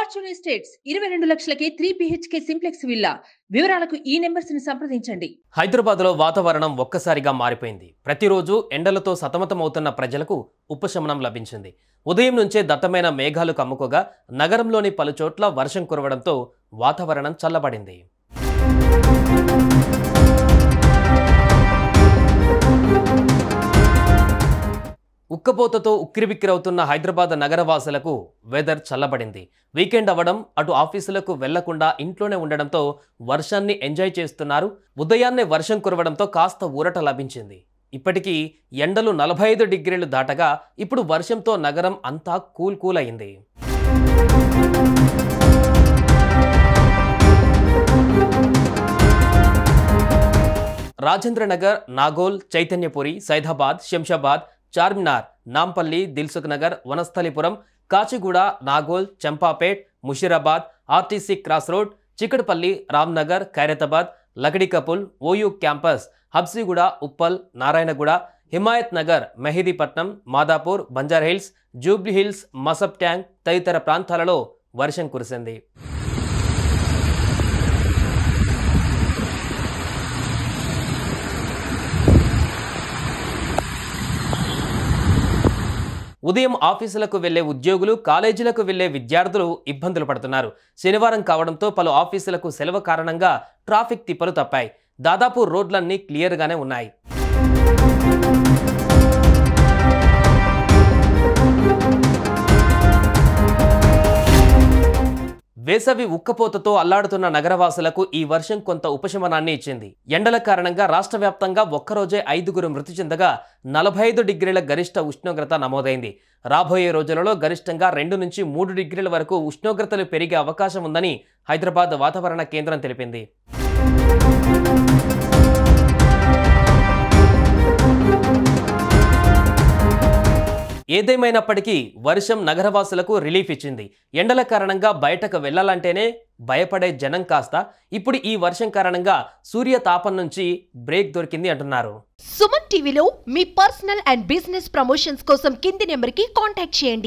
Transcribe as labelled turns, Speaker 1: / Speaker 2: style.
Speaker 1: fortune Estates ఇరవై రెండు లక్షలకే త్రీ బిహెచ్కే సింప్లెక్స్ విల్లా వివరాలకు ఈ నెంబర్స్ ని సంప్రదించండి
Speaker 2: హైదరాబాద్లో వాతావరణం ఒక్కసారిగా మారిపోయింది ప్రతిరోజు ఎండలతో సతమతమవుతున్న ప్రజలకు ఉపశమనం లభించింది ఉదయం నుంచే దట్టమైన మేఘాలు కమ్ముకోగా నగరంలోని పలుచోట్ల వర్షం కురవడంతో వాతావరణం చల్లబడింది ఉక్కపోతతో ఉక్కిరిబిక్కిరవుతున్న హైదరాబాద్ నగరవాసులకు వెదర్ చల్లబడింది వీకెండ్ అవ్వడం అటు ఆఫీసులకు వెళ్లకుండా ఇంట్లోనే ఉండడంతో వర్షాన్ని ఎంజాయ్ చేస్తున్నారు ఉదయాన్నే వర్షం కురవడంతో కాస్త ఊరట లభించింది ఇప్పటికీ ఎండలు నలభై ఐదు డిగ్రీలు దాటగా ఇప్పుడు వర్షంతో నగరం అంతా కూల్ కూల్ అయింది Rajendranagar Nagole Chaitanyapuri Saidabad Shamshabad Charminar Nampally Dilsukh Nagar Vanasthalipuram Kachiguda Nagole Champapet Musheerabad RTC cross road Chikkadpally Ramnagar Khairatabad Lakdikapul OU campus Habsiguda Uppal Narayanguda Himayat Nagar Mehdipatnam Madhapur Banjara Hills Jubilee Hills Masab Tank తదితర ప్రాంతాలలో వర్షం కురిసింది ఉదయం ఆఫీసులకు వెళ్లే ఉద్యోగులు కాలేజీలకు వెళ్లే విద్యార్థులు ఇబ్బందులు పడుతున్నారు శనివారం కావడంతో పలు ఆఫీసులకు సెలవు కారణంగా ట్రాఫిక్ తిప్పలు తప్పాయి దాదాపు రోడ్లన్నీ క్లియర్గానే ఉన్నాయి వేసవి ఉక్కపోతతో అల్లాడుతున్న నగరవాసులకు ఈ వర్షం కొంత ఉపశమనాన్ని ఇచ్చింది ఎండల కారణంగా రాష్ట్ర వ్యాప్తంగా ఒక్కరోజే ఐదుగురు మృతి చెందగా నలభై ఐదు డిగ్రీల గరిష్ట ఉష్ణోగ్రత నమోదైంది రాబోయే రోజులలో గరిష్టంగా రెండు నుంచి మూడు డిగ్రీల వరకు ఉష్ణోగ్రతలు పెరిగే అవకాశం ఉందని హైదరాబాద్ వాతావరణ కేంద్రం తెలిపింది ఏదేమైనప్పటికీ వర్షం నగరవాసులకు రిలీఫ్ ఇచ్చింది ఎండల కారణంగా బయటకు వెళ్లాలంటేనే భయపడే జనం కాస్త ఇప్పుడు ఈ వర్షం కారణంగా సూర్య తాపం నుంచి బ్రేక్ దొరికింది అంటున్నారు
Speaker 3: సుమన్ టీవీలో మీ పర్సనల్ అండ్ బిజినెస్ ప్రమోషన్స్ కోసం కింది నెంబర్కి కాంటాక్ట్ చేయండి